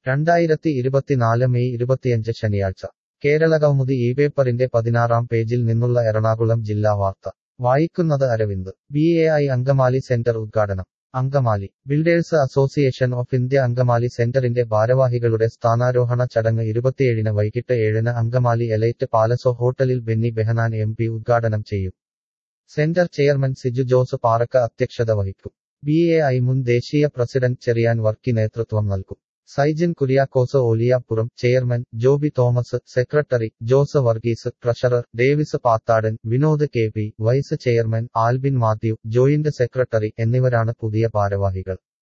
രണ്ടായിരത്തി ഇരുപത്തിനാല് മെയ് ഇരുപത്തിയഞ്ച് ശനിയാഴ്ച കേരളകൗമുദി ഈ പേപ്പറിന്റെ പതിനാറാം പേജിൽ നിന്നുള്ള എറണാകുളം ജില്ലാ വാർത്ത വായിക്കുന്നത് Aravind B A I Angamaly centre ഉദ്ഘാടനം Angamaly builders association of India Angamaly സെന്ററിന്റെ ഭാരവാഹികളുടെ സ്ഥാനാരോഹണ ചടങ്ങ് ഇരുപത്തിയേഴിന് വൈകിട്ട് ഏഴിന് അങ്കമാലി എലൈറ്റ് പാലസോ ഹോട്ടലിൽ ബെന്നി ബെഹനാൻ എം പി ഉദ്ഘാടനം ചെയ്യും സെന്റർ ചെയർമാൻ സിജു ജോസ് പാറക്ക അധ്യക്ഷത വഹിക്കും ബി എ ഐ മുൻ ദേശീയ പ്രസിഡന്റ് ചെറിയാൻ വർക്കി നേതൃത്വം നൽകും Saijin Kuriakose Oliyappuram chairman Joby Thomas secretary Jose Varghese treasurer Davis Pathadan Vinod K P vice chairman Albin Mathew joint secretary എന്നിവരാണ് പുതിയ ഭാരവാഹികൾ